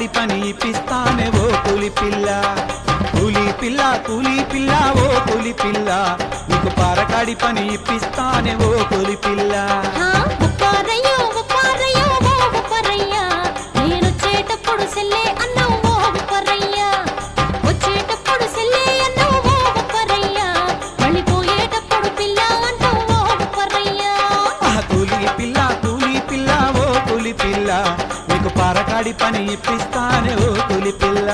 పారకాడి పని ఇప్పిస్తానే ఓ కూలి పిల్ల కూలి పిల్ల కూలి పిల్ల ఓ కూలి పిల్ల నీకు పారకాడి పని ఇప్పిస్తానే ఓ కూలి పిల్ల హా, ఉప్పారయ్యో ఉప్పారయ్యో ఓ ఉప్పారయ్యా నేనొచ్చేటప్పుడు సెల్లే అన్నావు ఓ ఉప్పారయ్యా వచ్చేటప్పుడు సెల్లే అన్నావు ఓ ఉప్పారయ్యా మళ్ళీ పోయేటప్పుడు పిల్ల అంటావు ఓ ఉప్పారయ్యా ఆ కూలి పిల్ల కూలి పిల్ల ఓ కూలి పిల్ల నీకు పారకాడి పని ఇప్పిస్తానే ఓ కూలి పిల్ల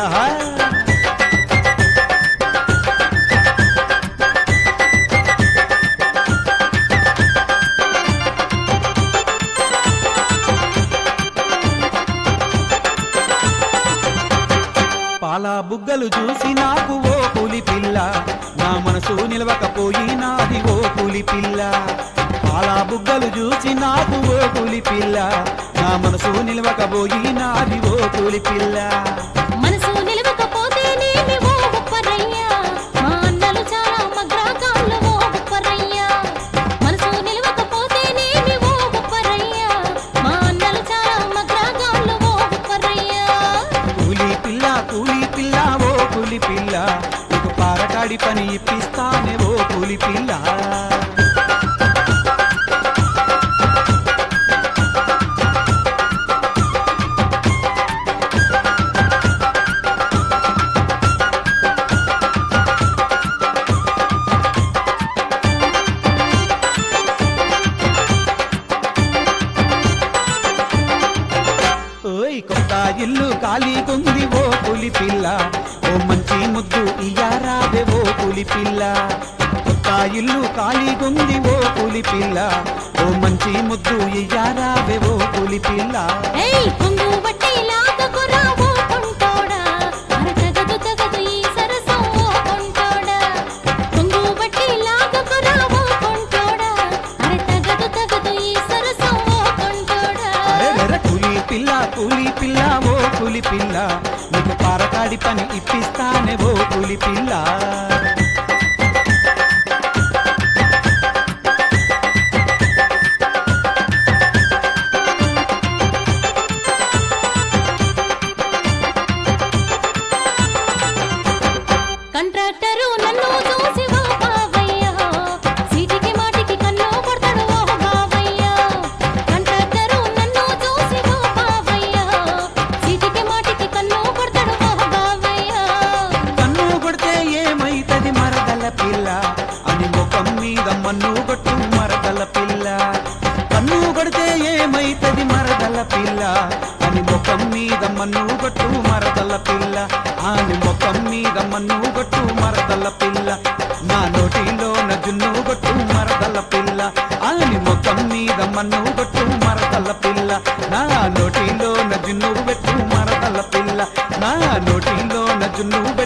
పాల బుగ్గలు చూసి నాకు ఓ కూలి పిల్ల నా మనసు నిలవకపోయినాది ఓ కూలి పిల్ల పాల బుగ్గలు చూసి నాకు ఓ కూలి పిల్ల నా మనసు నిలవకపోయినాది ఓ కూలి పిల్ల మనసు నిలవకపోతేనేమి ఓ ఉప్పరయ్యా మా అన్నలు చాలా మగ్రాగాళ్ళు ఓ ఉప్పరయ్యా మనసు నిలవకపోతేనేమి ఓ ఉప్పరయ్యా మా అన్నలు చాలా మగ్రాగాళ్ళు ఓ ఉప్పరయ్యా కూలి పిల్ల కూలి పిల్ల ఓ కూలి పిల్ల నీకు పారకాడి పని ఇప్పిస్తానే ఓ కూలి పిల్ల ఓయ్ కొత్త ఇల్లు ఖాళీగుంది ఓ పులి పిల్ల ఓ మంచి ముద్దు ఇయ్యారావే ఓ పులి పిల్ల కొత్త ఇల్లు ఖాళీగుంది ఓ పులి పిల్ల ఓ మంచి ముద్దు ఇయ్యారావే ఓ పులి పిల్ల ఏయ్ కొంగు బట్టి లాగకురా ఓ కొంటోడా అరతగదు తగదు ఈ సరసం ఓ కొంటోడా కొంగు బట్టి లాగకురా ఓ కొంటోడా అరతగదు తగదు ఈ సరసం ఓ కొంటోడా అరే వెర కూలి పిల్ల కూలి పిల్ల ఓ కూలి పిల్ల నీకు పారకాడి పని ఇప్పిస్తానే ఓ కూలి పిల్ల కంట్రాక్టరు నన్ను చూసి ఓ బావయ్య సీటికి మాటికి కన్ను కొడతాడు ఓ బావయ్య కంట్రాక్టరు నన్ను చూసి ఓ బావయ్య సీటికి మాటికి కన్ను కొడతాడు ఓ బావయ్య కన్ను కొడితే ఏమైతది మరదల పిల్ల అని ముఖం మీద మన్ను కొట్టు మరదల పిల్ల కన్ను కొడితే ఏమైతది మరదల పిల్ల అని ముఖం మీద మన్ను కొట్టు మరదల పిల్ల అని ముఖం మీద మన్ను కొట్టు మరదల పిల్ల నా నోటిలో నజున్ను కొట్టు మరదల పిల్ల అని ముఖం మీద మన్ను కొట్టు మరదల పిల్ల నా నోటిలో నజున్ను పెట్టు మరదల పిల్ల నా నోటిలో నజున్ను